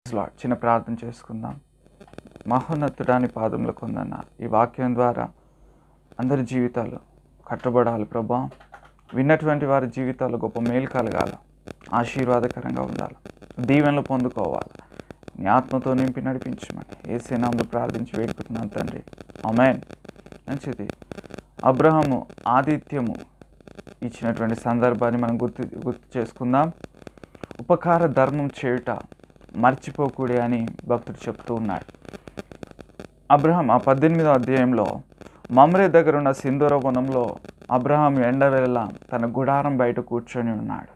Lord. చిన్న ప్రార్థన చేసుకుందాం మహోన్నతుడాని పాదముల కొందన్న ఈ వాక్యం ద్వారా అందరి జీవితాలు కట్టబడాలి ప్రభా విన్నటువంటి వారి జీవితాలు గొప్ప మేలు కలగాల ఆశీర్వాదకరంగా ఉండాలి దీవెనలు పొందుకోవాలి నీ ఆత్మతో నింపి నడిపించమని ఏ నామంలో ప్రార్థించి వేడుకుంటున్నాను తండ్రి అమెన్ మంచిది అబ్రహము ఆదిత్యము ఇచ్చినటువంటి సందర్భాన్ని మనం గుర్తు గుర్తు చేసుకుందాం ఉపకార ధర్మం చేయుట మర్చిపోకూడే అని భక్తుడు చెప్తూ ఉన్నాడు అబ్రహం ఆ పద్దెనిమిదో అధ్యాయంలో మమ్రే దగ్గర ఉన్న సింధూర వనంలో అబ్రహాం ఎండవేళ తన గుడారం బయట కూర్చొని ఉన్నాడు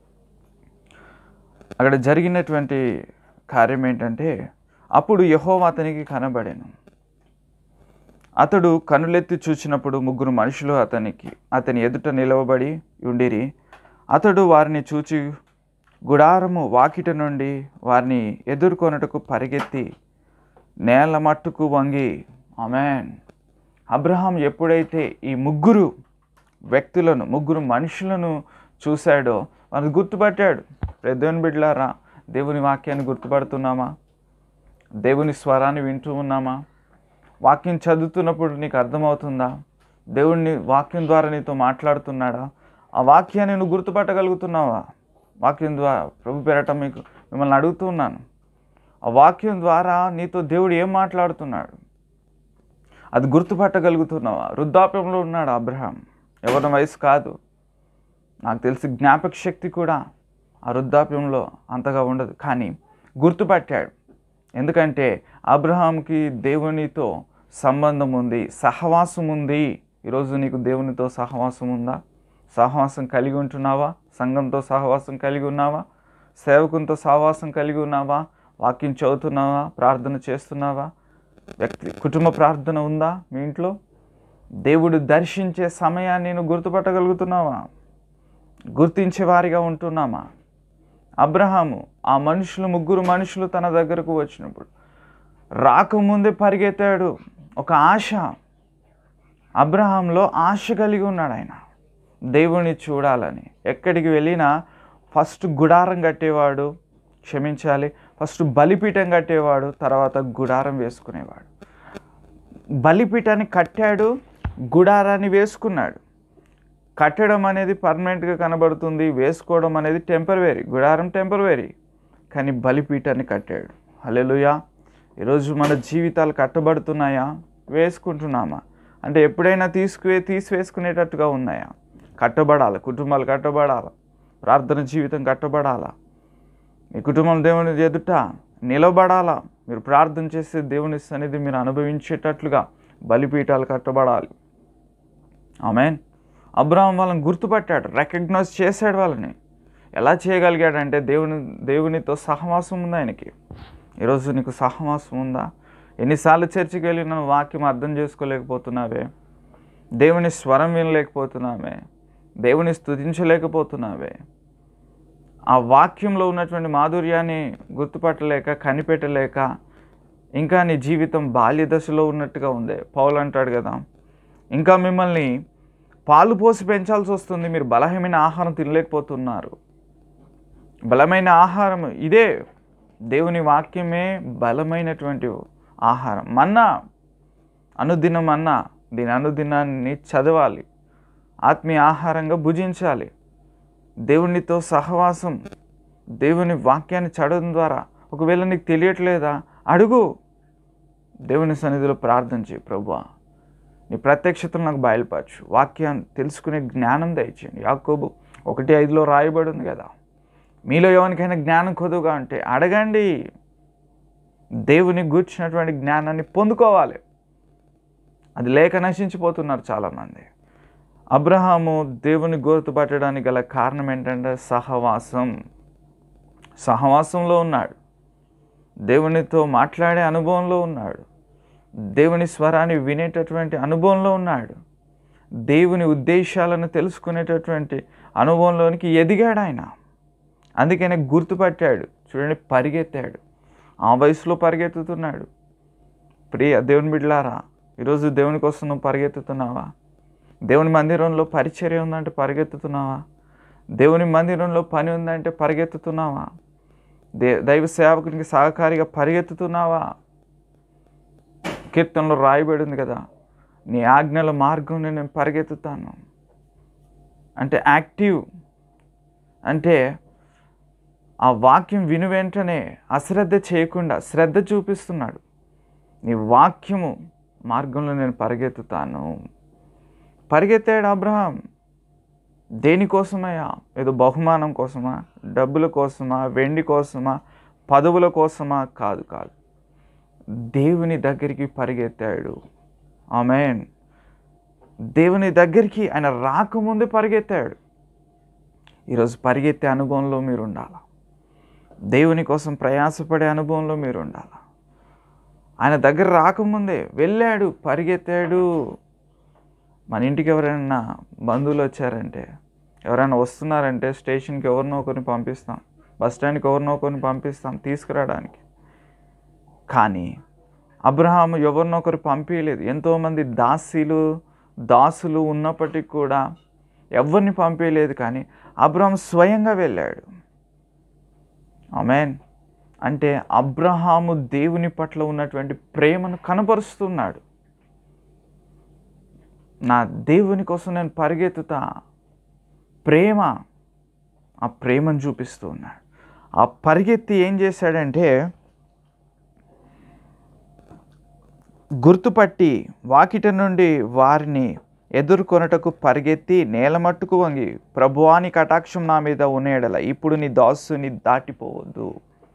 అక్కడ జరిగినటువంటి కార్యం ఏంటంటే అప్పుడు యహోవా అతనికి కనబడాను అతడు కనులెత్తి చూచినప్పుడు ముగ్గురు మనుషులు అతనికి అతని ఎదుట నిలవబడి ఉండిరి అతడు వారిని చూచి గుడారము వాకిట నుండి వారిని ఎదుర్కొనుటకు పరిగెత్తి నేల మట్టుకు వంగి అమెన్ అబ్రహాం ఎప్పుడైతే ఈ ముగ్గురు వ్యక్తులను ముగ్గురు మనుషులను చూశాడో వారిని గుర్తుపట్టాడు పెద్దోని బిడ్డలారా దేవుని వాక్యాన్ని గుర్తుపడుతున్నామా దేవుని స్వరాన్ని వింటూ ఉన్నామా వాక్యం చదువుతున్నప్పుడు నీకు అర్థమవుతుందా దేవుడిని వాక్యం ద్వారా నీతో మాట్లాడుతున్నాడా ఆ వాక్యాన్ని నువ్వు గుర్తుపట్టగలుగుతున్నావా వాక్యం ద్వారా ప్రభు పేరట మీకు మిమ్మల్ని అడుగుతున్నాను ఆ వాక్యం ద్వారా నీతో దేవుడు ఏం మాట్లాడుతున్నాడు అది గుర్తుపట్టగలుగుతున్నావా వృద్ధాప్యంలో ఉన్నాడు అబ్రహాం ఎవరి వయసు కాదు నాకు తెలిసి జ్ఞాపక శక్తి కూడా ఆ వృద్ధాప్యంలో అంతగా ఉండదు కానీ గుర్తుపట్టాడు ఎందుకంటే అబ్రహాంకి దేవునితో సంబంధం ఉంది సహవాసం ఉంది ఈరోజు నీకు దేవునితో సహవాసం ఉందా సహవాసం కలిగి ఉంటున్నావా సంఘంతో సహవాసం కలిగి ఉన్నావా సేవకునితో సహవాసం కలిగి ఉన్నావా వాక్యం చదువుతున్నావా ప్రార్థన చేస్తున్నావా వ్యక్తి కుటుంబ ప్రార్థన ఉందా మీ ఇంట్లో దేవుడు దర్శించే సమయాన్ని నువ్వు గుర్తుపట్టగలుగుతున్నావా గుర్తించే వారిగా ఉంటున్నామా అబ్రహాము ఆ మనుషులు ముగ్గురు మనుషులు తన దగ్గరకు వచ్చినప్పుడు రాకముందే పరిగెత్తాడు ఒక ఆశ అబ్రహాంలో ఆశ కలిగి ఉన్నాడు ఆయన దేవుని చూడాలని ఎక్కడికి వెళ్ళినా ఫస్ట్ గుడారం కట్టేవాడు క్షమించాలి ఫస్ట్ బలిపీఠం కట్టేవాడు తర్వాత గుడారం వేసుకునేవాడు బలిపీఠాన్ని కట్టాడు గుడారాన్ని వేసుకున్నాడు కట్టడం అనేది పర్మనెంట్గా కనబడుతుంది వేసుకోవడం అనేది టెంపరవరీ గుడారం టెంపరవరీ కానీ బలిపీఠాన్ని కట్టాడు హలెలుయా ఈరోజు మన జీవితాలు కట్టబడుతున్నాయా వేసుకుంటున్నామా అంటే ఎప్పుడైనా తీసుకువే తీసివేసుకునేటట్టుగా ఉన్నాయా కట్టబడాలి కుటుంబాలు కట్టబడాలి ప్రార్థన జీవితం కట్టబడాలా మీ కుటుంబం దేవుని ఎదుట నిలబడాలా మీరు ప్రార్థన చేసే దేవుని సన్నిధి మీరు అనుభవించేటట్లుగా బలిపీఠాలు కట్టబడాలి ఆమెన్ అబ్రాహం వాళ్ళని గుర్తుపట్టాడు రికగ్నైజ్ చేశాడు వాళ్ళని ఎలా చేయగలిగాడంటే దేవుని దేవునితో సహవాసం ఉంది ఆయనకి ఈరోజు నీకు సహవాసం ఉందా ఎన్నిసార్లు చర్చికి వెళ్ళిన వాక్యం అర్థం చేసుకోలేకపోతున్నావే దేవుని స్వరం వినలేకపోతున్నావే దేవుని స్తుతించలేకపోతున్నావే ఆ వాక్యంలో ఉన్నటువంటి మాధుర్యాన్ని గుర్తుపట్టలేక కనిపెట్టలేక ఇంకా నీ జీవితం బాల్య దశలో ఉన్నట్టుగా ఉంది పౌలు అంటాడు కదా ఇంకా మిమ్మల్ని పాలు పోసి పెంచాల్సి వస్తుంది మీరు బలహీనమైన ఆహారం తినలేకపోతున్నారు బలమైన ఆహారం ఇదే దేవుని వాక్యమే బలమైనటువంటి ఆహారం మన్నా అనుదినం అన్నా దీని అనుదినాన్ని చదవాలి ఆత్మీయ ఆహారంగా భుజించాలి దేవునితో సహవాసం దేవుని వాక్యాన్ని చదవడం ద్వారా ఒకవేళ నీకు తెలియట్లేదా అడుగు దేవుని సన్నిధిలో ప్రార్థన చేయి ప్రభువా నీ ప్రత్యక్షతలు నాకు బయలుపరచు వాక్యాన్ని తెలుసుకునే జ్ఞానం దయచేయండి యాకోబు ఒకటి ఐదులో రాయబడి ఉంది కదా మీలో ఎవరికైనా జ్ఞానం కొదువుగా ఉంటే అడగండి దేవుని గూర్చినటువంటి జ్ఞానాన్ని పొందుకోవాలి అది లేక నశించిపోతున్నారు చాలామంది అబ్రహాము దేవుని గుర్తుపట్టడానికి గల కారణం ఏంటంటే సహవాసం సహవాసంలో ఉన్నాడు దేవునితో మాట్లాడే అనుభవంలో ఉన్నాడు దేవుని స్వరాన్ని వినేటటువంటి అనుభవంలో ఉన్నాడు దేవుని ఉద్దేశాలను తెలుసుకునేటటువంటి అనుభవంలోనికి ఎదిగాడు ఆయన అందుకనే గుర్తుపట్టాడు చూడండి పరిగెత్తాడు ఆ వయసులో పరిగెత్తుతున్నాడు ప్రియ దేవుని బిడ్డలారా ఈరోజు దేవుని కోసం నువ్వు పరిగెత్తుతున్నావా దేవుని మందిరంలో పరిచర్య ఉందంటే పరిగెత్తుతున్నావా దేవుని మందిరంలో పని ఉందంటే పరిగెత్తుతున్నావా దే దైవ సేవకునికి సహకారిగా పరిగెత్తుతున్నావా కీర్తనలో రాయబడి ఉంది కదా నీ ఆజ్ఞల మార్గం నేను పరిగెత్తుతాను అంటే యాక్టివ్ అంటే ఆ వాక్యం విను వెంటనే అశ్రద్ధ చేయకుండా శ్రద్ధ చూపిస్తున్నాడు నీ వాక్యము మార్గంలో నేను పరిగెత్తుతాను పరిగెత్తాడు అబ్రహాం దేనికోసమయ్యా ఏదో బహుమానం కోసమా డబ్బుల కోసమా వెండి కోసమా పదవుల కోసమా కాదు కాదు దేవుని దగ్గరికి పరిగెత్తాడు ఆమెన్ దేవుని దగ్గరికి ఆయన రాకముందే పరిగెత్తాడు ఈరోజు పరిగెత్తే అనుభవంలో మీరు ఉండాలి దేవుని కోసం ప్రయాసపడే అనుభవంలో మీరు ఉండాలి ఆయన దగ్గర రాకముందే వెళ్ళాడు పరిగెత్తాడు మన ఇంటికి ఎవరైనా బంధువులు వచ్చారంటే ఎవరైనా వస్తున్నారంటే స్టేషన్కి ఎవరినో ఒకరిని పంపిస్తాం బస్ స్టాండ్కి ఎవరినో ఒకరిని పంపిస్తాం తీసుకురావడానికి కానీ అబ్రహాము ఎవరినో ఒకరు పంపించలేదు ఎంతోమంది దాసీలు దాసులు ఉన్నప్పటికీ కూడా ఎవరిని పంపించలేదు కానీ అబ్రహాం స్వయంగా వెళ్ళాడు ఆమెన్ అంటే అబ్రహాము దేవుని పట్ల ఉన్నటువంటి ప్రేమను కనపరుస్తున్నాడు నా దేవుని కోసం నేను పరిగెత్తుతా ప్రేమ ఆ ప్రేమను చూపిస్తూ ఉన్నాడు ఆ పరిగెత్తి ఏం చేశాడంటే గుర్తుపట్టి వాకిట నుండి వారిని ఎదుర్కొనుటకు పరిగెత్తి నేలమట్టుకు వంగి ప్రభువాని కటాక్షం నా మీద ఉన్నేడల ఇప్పుడు నీ దాసుని దాటిపోవద్దు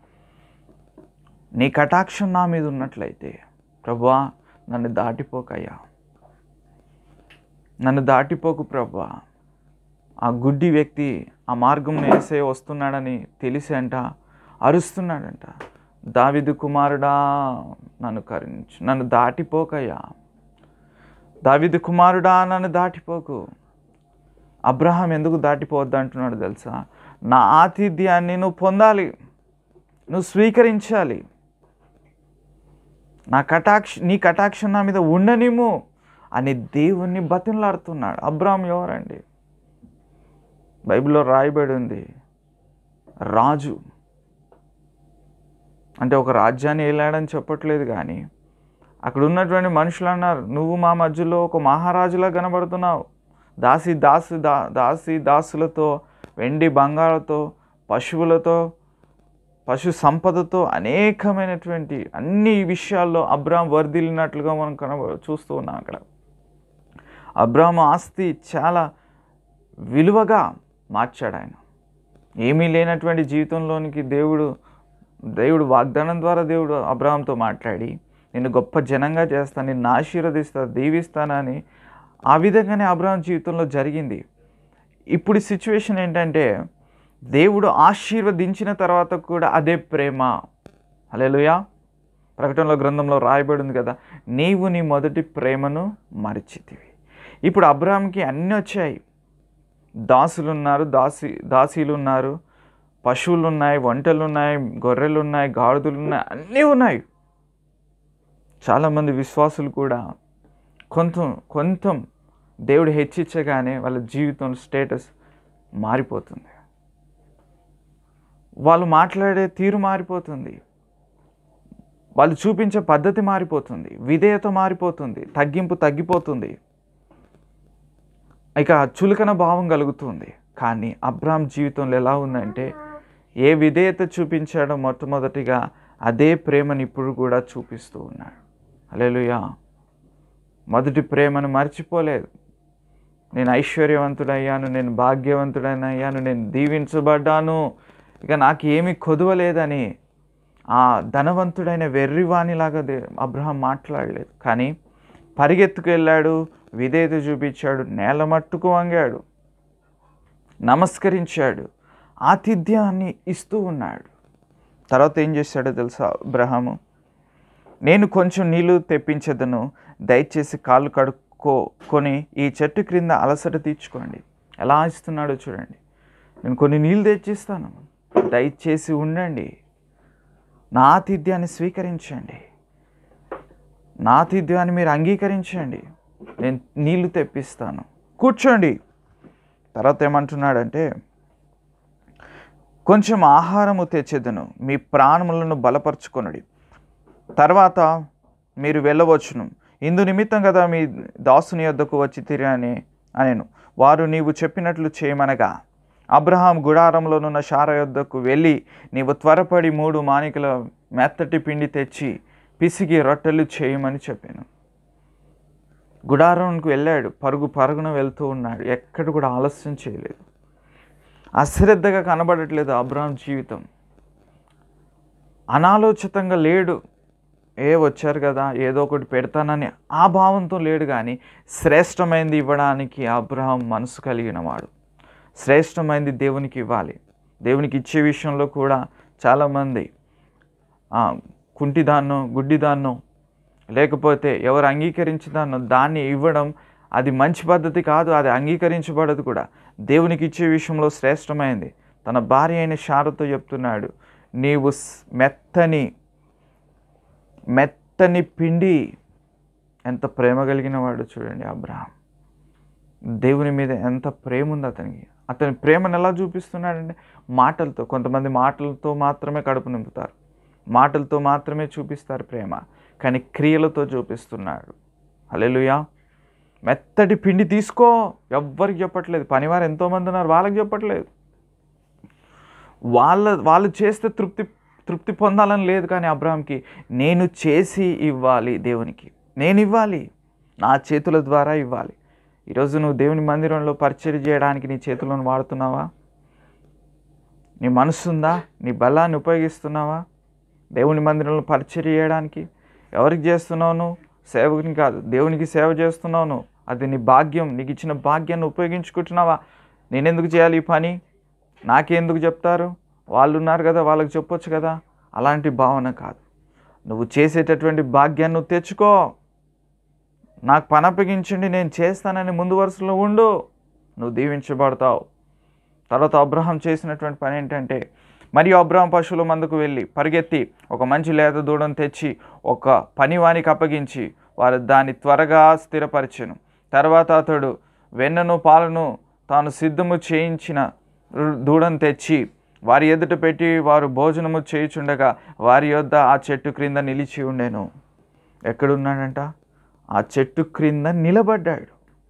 నీ కటాక్షం నా మీద ఉన్నట్లయితే ప్రభువా నన్ను దాటిపోకయ్యా నన్ను దాటిపోకు ప్రభా ఆ గుడ్డి వ్యక్తి ఆ మార్గం వేసే వస్తున్నాడని తెలిసి అంట అరుస్తున్నాడంట దావిదు కుమారుడా నన్ను కరుణించు నన్ను దాటిపోకయ్యా దావిదు కుమారుడా నన్ను దాటిపోకు అబ్రహాం ఎందుకు దాటిపోవద్దు అంటున్నాడు తెలుసా నా ఆతిథ్యాన్ని నువ్వు పొందాలి నువ్వు స్వీకరించాలి నా కటాక్ష నీ కటాక్షం నా మీద ఉండనిము అని దేవుణ్ణి బతిమలాడుతున్నాడు అబ్రాహం ఎవరండి బైబిల్లో రాయబడి ఉంది రాజు అంటే ఒక రాజ్యాన్ని వెళ్ళాడని చెప్పట్లేదు కానీ అక్కడ ఉన్నటువంటి మనుషులు అన్నారు నువ్వు మా మధ్యలో ఒక మహారాజులా కనబడుతున్నావు దాసి దాసి దా దాసి దాసులతో వెండి బంగాళతో పశువులతో పశు సంపదతో అనేకమైనటువంటి అన్ని విషయాల్లో అబ్రాహం వర్ధిల్లినట్లుగా మనం కన చూస్తూ ఉన్నాం అక్కడ అబ్రాహం ఆస్తి చాలా విలువగా మార్చాడు ఆయన ఏమీ లేనటువంటి జీవితంలోనికి దేవుడు దేవుడు వాగ్దానం ద్వారా దేవుడు అబ్రాహంతో మాట్లాడి నిన్ను గొప్ప జనంగా చేస్తాను నిన్ను ఆశీర్వదిస్తా దీవిస్తానని ఆ విధంగానే అబ్రాహం జీవితంలో జరిగింది ఇప్పుడు సిచ్యువేషన్ ఏంటంటే దేవుడు ఆశీర్వదించిన తర్వాత కూడా అదే ప్రేమ హల్లెలూయా ప్రకటనలో గ్రంథంలో రాయబడి ఉంది కదా నీవు నీ మొదటి ప్రేమను మరిచితివి ఇప్పుడు అబ్రాహాంకి అన్నీ వచ్చాయి దాసులు ఉన్నారు దాసి దాసీలు ఉన్నారు పశువులు ఉన్నాయి వంటలు ఉన్నాయి గొర్రెలు ఉన్నాయి గాడిదలు ఉన్నాయి అన్నీ ఉన్నాయి చాలామంది విశ్వాసులు కూడా కొంత కొంత దేవుడు హెచ్చించగానే వాళ్ళ జీవితం స్టేటస్ మారిపోతుంది వాళ్ళు మాట్లాడే తీరు మారిపోతుంది వాళ్ళు చూపించే పద్ధతి మారిపోతుంది విధేయత మారిపోతుంది తగ్గింపు తగ్గిపోతుంది ఇక చులకన భావం కలుగుతుంది కానీ అబ్రామ్ జీవితంలో ఎలా ఉందంటే ఏ విధేయత చూపించాడో మొట్టమొదటిగా అదే ప్రేమను ఇప్పుడు కూడా చూపిస్తూ ఉన్నాడు అలేలుయా మొదటి ప్రేమను మర్చిపోలేదు నేను ఐశ్వర్యవంతుడయ్యాను నేను భాగ్యవంతుడనయ్యాను నేను దీవించబడ్డాను ఇక నాకు ఏమీ కొదవలేదని ఆ ధనవంతుడైన వెర్రివాణిలాగా దే అబ్రహం మాట్లాడలేదు కానీ పరిగెత్తుకు వెళ్ళాడు విధేయత చూపించాడు నేల మట్టుకు వంగాడు నమస్కరించాడు ఆతిథ్యాన్ని ఇస్తూ ఉన్నాడు తర్వాత ఏం చేశాడో తెలుసా అబ్రహాము నేను కొంచెం నీళ్లు తెప్పించదను దయచేసి కాళ్ళు కడుక్కో కొని ఈ చెట్టు క్రింద అలసట తీర్చుకోండి ఎలా ఇస్తున్నాడో చూడండి నేను కొన్ని నీళ్ళు తెచ్చిస్తాను దయచేసి ఉండండి నా ఆతిథ్యాన్ని స్వీకరించండి నా ఆతిథ్యాన్ని మీరు అంగీకరించండి నేను నీళ్లు తెప్పిస్తాను కూర్చోండి తర్వాత ఏమంటున్నాడంటే కొంచెం ఆహారము తెచ్చేదను మీ ప్రాణములను బలపరచుకొనుడి తర్వాత మీరు వెళ్ళవచ్చును ఇందు నిమిత్తం కదా మీ దాసుని యొద్దకు వచ్చి తిరని అనేను వారు నీవు చెప్పినట్లు చేయమనగా అబ్రహాం గుడారంలోనున్న శార యొద్దకు వెళ్ళి నీవు త్వరపడి మూడు మానికల మెత్తటి పిండి తెచ్చి పిసికి రొట్టెలు చేయమని చెప్పాను గుడారంకు వెళ్ళాడు పరుగు పరుగున వెళ్తూ ఉన్నాడు ఎక్కడ కూడా ఆలస్యం చేయలేదు అశ్రద్ధగా కనబడట్లేదు అబ్రహాం జీవితం అనాలోచితంగా లేడు ఏ వచ్చారు కదా ఏదో ఒకటి పెడతానని ఆ భావంతో లేడు కానీ శ్రేష్టమైనది ఇవ్వడానికి అబ్రహాం మనసు కలిగిన వాడు శ్రేష్టమైనది దేవునికి ఇవ్వాలి దేవునికి ఇచ్చే విషయంలో కూడా చాలామంది ఆ, కుంటిదాన్నో గుడ్డిదాన్నో లేకపోతే ఎవరు అంగీకరించదాన్నో దాన్ని ఇవ్వడం అది మంచి పద్ధతి కాదు అది అంగీకరించబడదు కూడా దేవునికి ఇచ్చే విషయంలో శ్రేష్టమైంది తన భార్య అయిన శారతో చెప్తున్నాడు నీవు స్- మెత్తని మెత్తని పిండి ఎంత ప్రేమ కలిగిన వాడు చూడండి అబ్రహాం దేవుని మీద ఎంత ప్రేమ ఉంది అతనికి అతని ప్రేమను ఎలా చూపిస్తున్నాడంటే మాటలతో కొంతమంది మాటలతో మాత్రమే కడుపు నింపుతారు మాటలతో మాత్రమే చూపిస్తారు ప్రేమ కానీ క్రియలతో చూపిస్తున్నాడు హల్లెలూయా మెత్తటి పిండి తీసుకో ఎవ్వరికి చెప్పట్లేదు పనివారు ఎంతోమంది ఉన్నారు వాళ్ళకి చెప్పట్లేదు వాళ్ళ వాళ్ళు చేస్తే తృప్తి తృప్తి పొందాలని లేదు కానీ అబ్రాహాంకి నేను చేసి ఇవ్వాలి దేవునికి నేను ఇవ్వాలి నా చేతుల ద్వారా ఇవ్వాలి ఈరోజు నువ్వు దేవుని మందిరంలో పరిచయం చేయడానికి నీ చేతులను వాడుతున్నావా నీ మనసు ఉందా నీ బలాన్ని ఉపయోగిస్తున్నావా దేవుని మందిరంలో పరిచయం చేయడానికి ఎవరికి చేస్తున్నావు నువ్వు సేవకుని కాదు దేవునికి సేవ చేస్తున్నావు నువ్వు అది నీ భాగ్యం నీకు ఇచ్చిన భాగ్యాన్ని ఉపయోగించుకుంటున్నావా నేనెందుకు చేయాలి ఈ పని నాకెందుకు చెప్తారు వాళ్ళు ఉన్నారు కదా వాళ్ళకి చెప్పొచ్చు కదా అలాంటి భావన కాదు నువ్వు చేసేటటువంటి భాగ్యాన్ని నువ్వు తెచ్చుకో నాకు పని అప్పగించండి నేను చేస్తానని ముందు వరుసలో ఉండు నువ్వు దీవించబడతావు తర్వాత అబ్రహాం చేసినటువంటి పని ఏంటంటే మరియు అబ్రహాం పశువుల మందుకు వెళ్ళి పరిగెత్తి ఒక మంచి లేత దూడను తెచ్చి ఒక పనివానికి అప్పగించి వారు దాన్ని త్వరగా స్థిరపరిచెను తర్వాత అతడు వెన్నను పాలను తాను సిద్ధము చేయించిన రు- దూడను తెచ్చి వారి ఎదుట పెట్టి వారు భోజనము చేయుచుండగా వారి యొద్ద ఆ చెట్టు క్రింద నిలిచి ఉండెను ఎక్కడున్నాడంట ఆ చెట్టు క్రింద నిలబడ్డాడు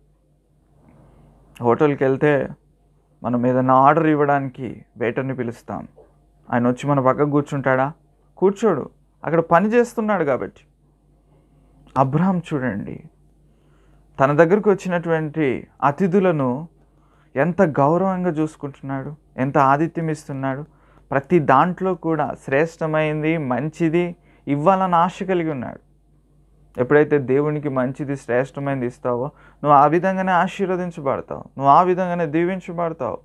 హోటల్కి వెళ్తే మనం ఏదైనా ఆర్డర్ ఇవ్వడానికి వెయిటర్ని పిలుస్తాం ఆయన వచ్చి మన పక్కకు కూర్చుంటాడా కూర్చోడు అక్కడ పని చేస్తున్నాడు కాబట్టి అబ్రహాం చూడండి తన దగ్గరకు వచ్చినటువంటి అతిథులను ఎంత గౌరవంగా చూసుకుంటున్నాడు ఎంత ఆతిథ్యం ఇస్తున్నాడు ప్రతి దాంట్లో కూడా శ్రేష్టమైంది మంచిది ఇవ్వాలని ఆశ కలిగి ఉన్నాడు ఎప్పుడైతే దేవునికి మంచిది శ్రేష్టమైనది ఇస్తావో నువ్వు ఆ విధంగానే ఆశీర్వదించబడతావు నువ్వు ఆ విధంగానే దీవించబడతావు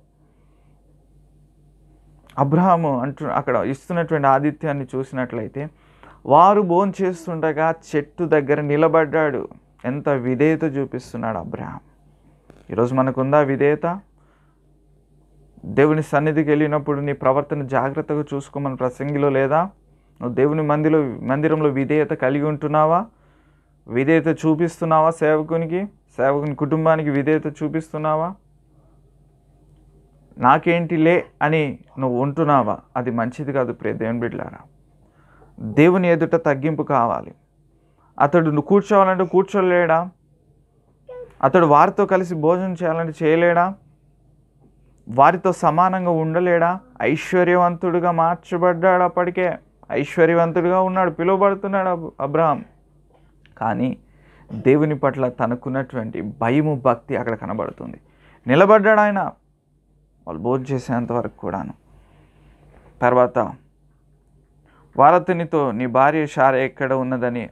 అబ్రహాము అంటూ అక్కడ ఇస్తున్నటువంటి ఆతిథ్యాన్ని చూసినట్లయితే వారు భోజనం చేస్తుండగా చెట్టు దగ్గర నిలబడ్డాడు ఎంత విధేయత చూపిస్తున్నాడు అబ్రహాం ఈరోజు మనకుందా విధేయత దేవుని సన్నిధికి వెళ్ళినప్పుడు నీ ప్రవర్తన జాగ్రత్తగా చూసుకోమని ప్రసంగిలో లేదా నువ్వు దేవుని మందిలో మందిరంలో విధేయత కలిగి ఉంటున్నావా విధేయత చూపిస్తున్నావా సేవకునికి సేవకుని కుటుంబానికి విధేయత చూపిస్తున్నావా నాకేంటిలే అని నువ్వు ఉంటున్నావా అది మంచిది కాదు ప్రియ దేవుని బిడ్డలారా దేవుని ఎదుట తగ్గింపు కావాలి అతడు నువ్వు కూర్చోవాలంటే కూర్చోలేడా అతడు వారితో కలిసి భోజనం చేయాలంటే చేయలేడా వారితో సమానంగా ఉండలేడా ఐశ్వర్యవంతుడుగా మార్చబడ్డాడు అప్పటికే ఐశ్వర్యవంతుడుగా ఉన్నాడు పిలువబడుతున్నాడు అబ్- అబ్రహాం కానీ దేవుని పట్ల తనకున్నటువంటి భయము భక్తి అక్కడ కనబడుతుంది నిలబడ్డాడు ఆయన వాళ్ళు భోజనం చేసేంత వరకు కూడాను తర్వాత వారతునితో నీ భార్య షార ఎక్కడ ఉన్నదని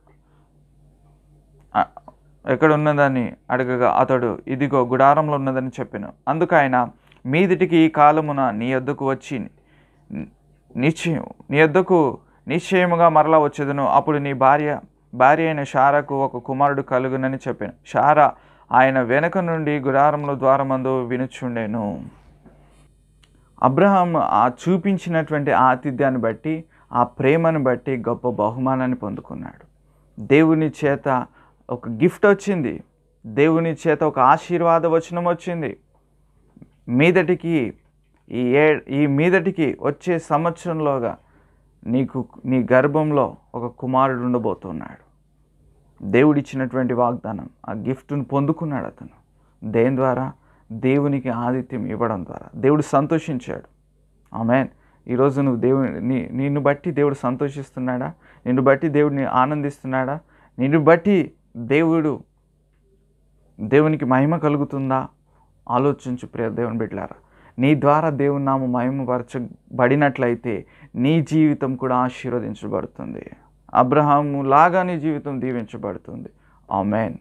ఆ, ఎక్కడ ఉన్నదని అడగగా అతడు ఇదిగో గుడారంలో ఉన్నదని చెప్పాను అందుకు ఆయన మీదిటికి ఈ కాలమున నీ యొద్దకు వచ్చి నిశ్చయం నీ యొద్దకు నిశ్చయముగా మరలా వచ్చేదను అప్పుడు నీ భార్య భార్య అయిన షారకు ఒక కుమారుడు కలుగునని చెప్పాను షార ఆయన వెనక నుండి గుడారంలో ద్వారమందు వినుచుండెను అబ్రహాం ఆ చూపించినటువంటి ఆతిథ్యాన్ని బట్టి ఆ ప్రేమను బట్టి గొప్ప బహుమానాన్ని పొందుకున్నాడు దేవుని చేత ఒక గిఫ్ట్ వచ్చింది దేవుని చేత ఒక ఆశీర్వాద వచనం వచ్చింది మీదటికి ఈ ఏ ఈ మీదటికి వచ్చే సంవత్సరంలోగా నీకు నీ గర్భంలో ఒక కుమారుడు ఉండబోతున్నాడు దేవుడిచ్చినటువంటి వాగ్దానం ఆ గిఫ్ట్ను పొందుకున్నాడు అతను దేని ద్వారా దేవునికి ఆదిత్యం ఇవ్వడం ద్వారా దేవుడు సంతోషించాడు ఆమెన్ ఈరోజు నువ్వు దేవుని నీ నిన్ను బట్టి దేవుడు సంతోషిస్తున్నాడా నిన్ను బట్టి దేవుడిని ఆనందిస్తున్నాడా నిన్ను బట్టి దేవుడు దేవునికి మహిమ కలుగుతుందా ఆలోచించు ప్రియ దేవుని బిడ్డలారా నీ ద్వారా దేవుని నామ మహిమపరచబడినట్లయితే నీ జీవితం కూడా ఆశీర్వదించబడుతుంది అబ్రహాము లాగా నీ జీవితం దీవించబడుతుంది ఆమెన్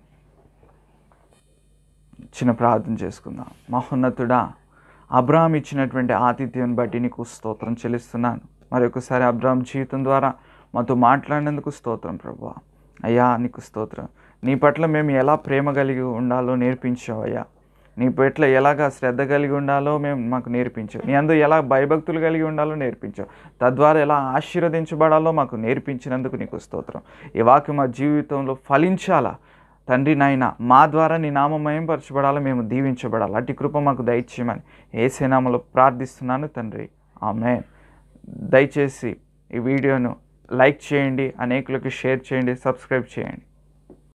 చిన్న ప్రార్థన చేసుకుందాం మహోన్నతుడా అబ్రహాం ఇచ్చినటువంటి ఆతిథ్యం బట్టి నీకు స్తోత్రం చెల్లిస్తున్నాను మరి ఒకసారి అబ్రహాం జీవితం ద్వారా మాతో మాట్లాడినందుకు స్తోత్రం ప్రభు అయ్యా నీకు స్తోత్రం నీ పట్ల మేము ఎలా ప్రేమ కలిగి ఉండాలో నేర్పించావు అయ్యా నీ పట్ల ఎలాగా శ్రద్ధ కలిగి ఉండాలో మేము మాకు నేర్పించావు నీ అందు ఎలా భయభక్తులు కలిగి ఉండాలో నేర్పించావు తద్వారా ఎలా ఆశీర్వదించబడాలో మాకు నేర్పించినందుకు నీకు స్తోత్రం ఈ వాక్యం మా జీవితంలో ఫలించాలా తండ్రి నాయన మా ద్వారా నీ నామమయం పరచబడాలి మేము దీవించబడాలి అట్టి కృప మాకు దయచేయమని ఏసేనామలో ప్రార్థిస్తున్నాను తండ్రి ఆమె దయచేసి ఈ వీడియోను లైక్ చేయండి అనేకులకు షేర్ చేయండి సబ్స్క్రైబ్ చేయండి